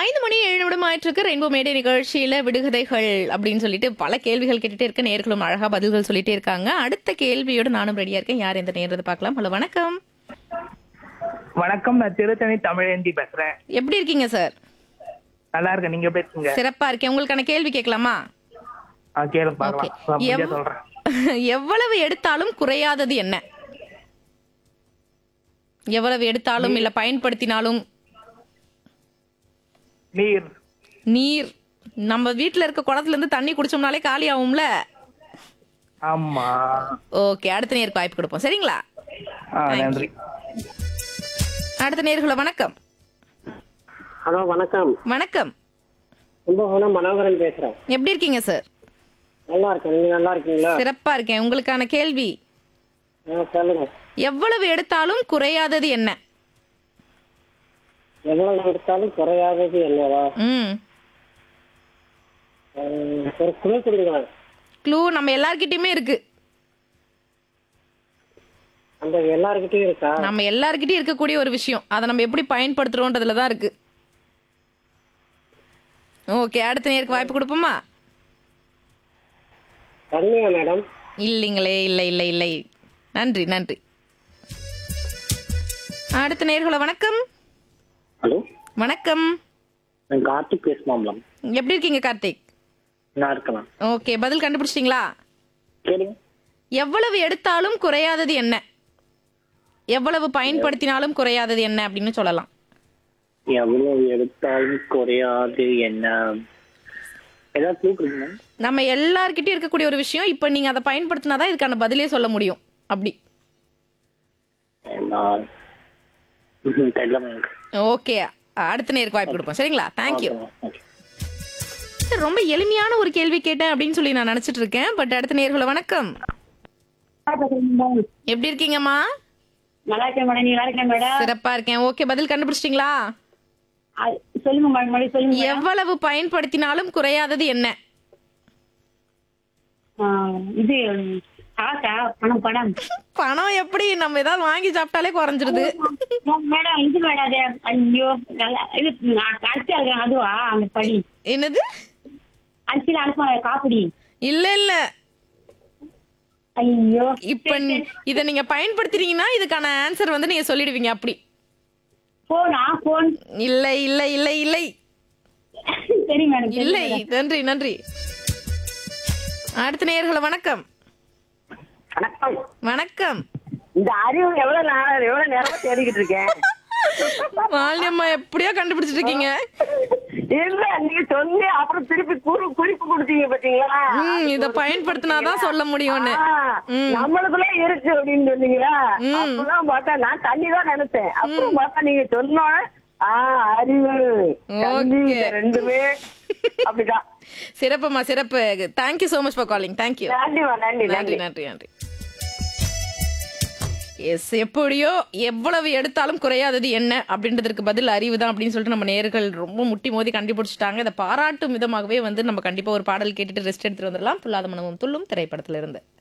ஐந்து மணி ஏழு நிமிடம் ஆயிட்டிருக்கு ரெயின்போ மேடை நிகழ்ச்சியில விடுகதைகள் அப்படின்னு சொல்லிட்டு பல கேள்விகள் கேட்டுட்டே இருக்க நேர்களும் அழகா பதில்கள் சொல்லிட்டே இருக்காங்க அடுத்த கேள்வியோட நானும் ரெடியா இருக்கேன் யார் எந்த நேரத்தை பார்க்கலாம் ஹலோ வணக்கம் வணக்கம் நான் திருத்தணி தமிழேந்தி பேசுறேன் எப்படி இருக்கீங்க சார் நல்லா இருக்கேன் நீங்க எப்படி இருக்கீங்க சிறப்பா இருக்கேன் உங்களுக்கான கேள்வி கேட்கலாமா ஆ கேளு ஓகே பார்க்கலாம் நான் முடிஞ்சா சொல்றேன் எவ்வளவு எடுத்தாலும் குறையாதது என்ன எவ்வளவு எடுத்தாலும் இல்ல பயன்படுத்தினாலும் நீர் நீர் நம்ம வீட்ல இருக்க குடத்துல இருந்து தண்ணி குடிச்சோம்னாலே காலி ஆகும்ல ஆமா ஓகே அடுத்த நேருக்கு வாய்ப்பு கொடுப்போம் சரிங்களா ஆ Thank நன்றி அடுத்த நேர்களை வணக்கம் ஹலோ வணக்கம் வணக்கம் கும்பகோணம் மனோகரன் பேசுறேன் எப்படி இருக்கீங்க சார் நல்லா இருக்கேன் நீங்க நல்லா இருக்கீங்களா சிறப்பா இருக்கேன் உங்களுக்கான கேள்வி ஆ, சொல்லுங்க எவ்வளவு எடுத்தாலும் குறையாதது என்ன எவ்வளவு எடுத்தாலும் குறையாதது என்னவா ம் ஆ, ஒரு குழு கொடுங்க க்ளூ நம்ம எல்லார்கிட்டயுமே இருக்கு அந்த எல்லாருக்கிட்டையும் இருக்கா நம்ம எல்லார்கிட்டயும் இருக்கக்கூடிய ஒரு விஷயம் அதை நம்ம எப்படி பயன்படுத்துறோன்றதுல தான் இருக்கு ஓகே அடுத்த நேருக்கு வாய்ப்பு கொடுப்போமா தண்ணியா மேடம் இல்லைங்களே இல்லை இல்லை இல்லை நன்றி நன்றி அடுத்த நேர்களை வணக்கம் ஹலோ வணக்கம் நான் கார்த்திக் பேசுமா மேம் எப்படி இருக்கீங்க கார்த்திக் நான் இருக்கலாம் ஓகே பதில் கண்டுபிடிச்சிட்டீங்களா கேளுங்க எவ்வளவு எடுத்தாலும் குறையாதது என்ன எவ்வளவு பயன்படுத்தினாலும் குறையாதது என்ன அப்படின்னு சொல்லலாம் எவ்வளவு எடுத்தாலும் குறையாது என்ன ஏதாவது க்ளூ கொடுங்க மேம் நம்ம எல்லார்கிட்டயும் இருக்கக்கூடிய ஒரு விஷயம் இப்போ நீங்க அதை பயன்படுத்தினாதான் இதுக்கான பதிலே சொல்ல முடியும் அப்படி நான் ம்ஹும், தெரியல மேம் ஓகே அடுத்த நேருக்கு வாய்ப்பு கொடுப்போம் சரிங்களா தேங்க்யூ ஓகே ரொம்ப எளிமையான ஒரு கேள்வி கேட்டேன் அப்படின்னு சொல்லி நான் நினைச்சிட்டு இருக்கேன் பட் அடுத்த நேர்களை வணக்கம் எப்படி இருக்கீங்கம்மா நல்லா இருக்கேன் மேடம் நீங்க நல்லா இருக்கேன் மேடம் சிறப்பா இருக்கேன் ஓகே பதில் கண்டுபிடிச்சிட்டீங்களா அது- சொல்லுங்க மேடம் மறுபடியும் சொல்லுங்க மேடம். எவ்வளவு பயன்படுத்தினாலும் குறையாதது என்ன ஆ, இது ம், காசா பணம் பணம் பணம் எப்படி நம்ம ஏதாவது வாங்கி சாப்பிட்டாலே குறைஞ்சிருது மேடம் இது மேடம் அது ஐயோ நல்லா இது நான் அரிசி அழுகிறேன் அதுவா அந்த படி என்னது அரிசியில அனுப்ப காப்பிடி இல்ல இல்ல ஐயோ இப்ப ந- இத நீங்க பயன்படுத்துறீங்கன்னா இதுக்கான ஆன்சர் வந்து நீங்க சொல்லிடுவீங்க அப்படி போனா போன் இல்ல இல்ல இல்ல இல்லை சரி மேடம் சரி இல்லை மேடம். நன்றி நன்றி அடுத்த நேயர்களை வணக்கம் வணக்கம் வணக்கம் இந்த அறிவு எவ்வளவு நேரம் எவ்வளவு நேரமா தேடிக்கிட்டு இருக்கேன் மாலியம்மா எப்படியோ கண்டுபிடிச்சிட்டு இருக்கீங்க இல்ல நீங்க சொல்லி அப்புறம் திருப்பி குறி குறிப்பு கொடுத்தீங்க பாத்தீங்களா ம் இத பயன்படுத்தினாதான் சொல்ல முடியும்னு ஆ, ம். நம்மளுக்குள்ள இருக்கு அப்படின்னு சொன்னீங்களா ம். அப்பதான் பார்த்தா நான் தண்ணி தான் நினைச்சேன் அப்புறம் பார்த்தா நீங்க சொன்ன ஆ அறிவு கல்வி, Okay. இந்த ரெண்டுமே அப்படிதான் சிறப்புமா சிறப்பு thank you so much for calling thank you நன்றிமா நன்றி நன்றி நன்றி நன்றி நன்றி எஸ் எப்படியோ எவ்வளவு எடுத்தாலும் குறையாதது என்ன அப்படின்றதுக்கு பதில் அறிவு தான் அப்படின்னு சொல்லிட்டு நம்ம நேர்கள் ரொம்ப முட்டி மோதி கண்டுபிடிச்சிட்டாங்க இதை பாராட்டும் விதமாகவே வந்து நம்ம கண்டிப்பா ஒரு பாடல் கேட்டுட்டு ரெஸ்ட் எடுத்துட்டு வந்துடலாம் புல்லாத மனமும் துள்ளும் திரைப்படத்துல இருந்து